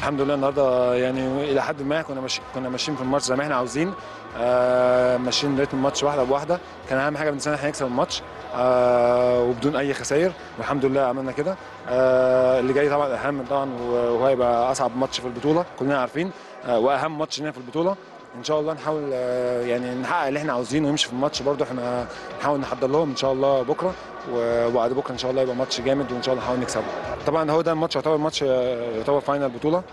الحمد لله النهارده يعني الى حد ما كنا ماشي كنا ماشيين في الماتش زي ما احنا عاوزين آه ماشيين ريتم الماتش واحده بواحده كان اهم حاجه بالنسبه لنا احنا نكسب الماتش آه وبدون اي خسائر والحمد لله عملنا كده آه اللي جاي طبعا اهم طبعا وهو هيبقى اصعب ماتش في البطوله كلنا عارفين آه واهم ماتش لنا في البطوله ان شاء الله نحاول آه، يعني نحقق اللي احنا عاوزينه ونمشي في الماتش برضو احنا نحاول نحضر لهم ان شاء الله بكره وبعد بكره ان شاء الله يبقى ماتش جامد وان شاء الله نحاول نكسبه طبعا هو ده الماتش يعتبر ماتش آه، يعتبر فاينل بطوله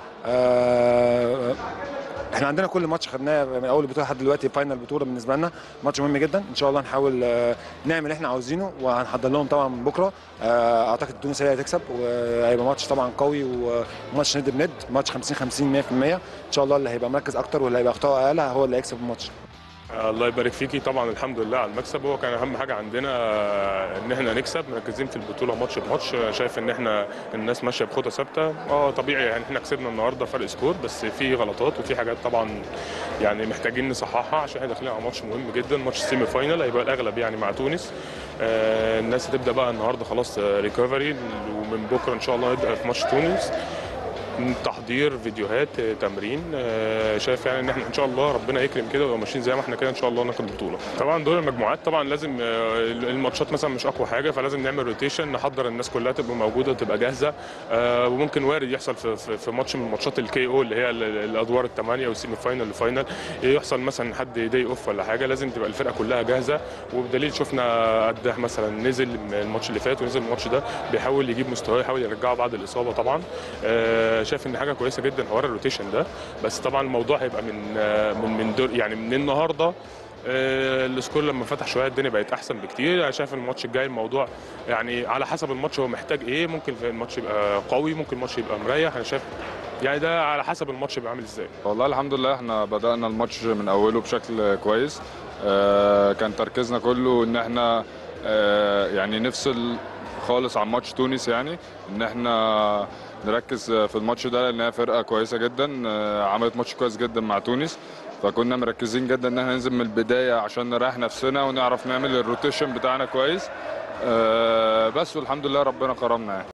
آه، احنا عندنا كل ماتش خدناه من اول البطوله لحد دلوقتي فاينل بطوله بالنسبه لنا ماتش مهم جدا ان شاء الله نحاول آه، نعمل اللي احنا عاوزينه وهنحضر لهم طبعا بكره آه، اعتقد تونس هي هتكسب وهيبقى ماتش طبعا قوي وماتش ند بند ماتش 50 50 100% ان شاء الله اللي هيبقى مركز اكتر واللي هيبقى اخطاء اقل هو اللي هيكسب الماتش الله يبارك فيكي طبعا الحمد لله على المكسب هو كان اهم حاجه عندنا آه، ان احنا نكسب مركزين في البطوله ماتش بماتش آه، شايف ان احنا الناس ماشيه بخطى ثابته اه طبيعي يعني احنا كسبنا النهارده فرق سكور بس في غلطات وفي حاجات طبعا يعني محتاجين نصححها عشان احنا داخلين على ماتش مهم جدا ماتش السيمي فاينل هيبقى الاغلب يعني مع تونس آه، الناس هتبدا بقى النهارده خلاص ريكفري ومن بكره ان شاء الله نبدا في ماتش تونس تحضير فيديوهات آه، تمرين آه، شايف يعني ان احنا ان شاء الله ربنا يكرم كده ونبقى ماشيين زي ما احنا كده ان شاء الله ناخد البطوله طبعا دور المجموعات طبعا لازم آه، الماتشات مثلا مش اقوى حاجه فلازم نعمل روتيشن نحضر الناس كلها تبقى موجوده وتبقى جاهزه آه، وممكن وارد يحصل في, في, في ماتش من ماتشات الكي او اللي هي ال- ال- الادوار الثمانيه والسيمي فاينل الفاينل يحصل مثلا حد داي اوف ولا حاجه لازم تبقى الفرقه كلها جاهزه وبدليل شفنا قد مثلا نزل الماتش اللي فات ونزل الماتش ده بيحاول يجيب مستواه يحاول يرجعه بعد الاصابه طبعا آه، شايف ان حاجه كويسه جدا حوار الروتيشن ده بس طبعا الموضوع هيبقى من آه، من من دور يعني من النهارده آه، السكور لما فتح شويه الدنيا بقت احسن بكتير انا شايف الماتش الجاي الموضوع يعني على حسب الماتش هو محتاج ايه ممكن في الماتش يبقى قوي ممكن الماتش يبقى مريح انا شايف يعني ده على حسب الماتش يبقى عامل ازاي والله الحمد لله احنا بدأنا الماتش من أوله بشكل كويس آه، كان تركيزنا كله إن احنا آه، يعني نفصل خالص عن ماتش تونس يعني إن احنا نركز في الماتش ده لأن هي فرقة كويسة جدا آه، عملت ماتش كويس جدا مع تونس فكنا مركزين جدا إن احنا ننزل من البداية عشان نريح نفسنا ونعرف نعمل الروتيشن بتاعنا كويس آه، بس والحمد لله ربنا كرمنا يعني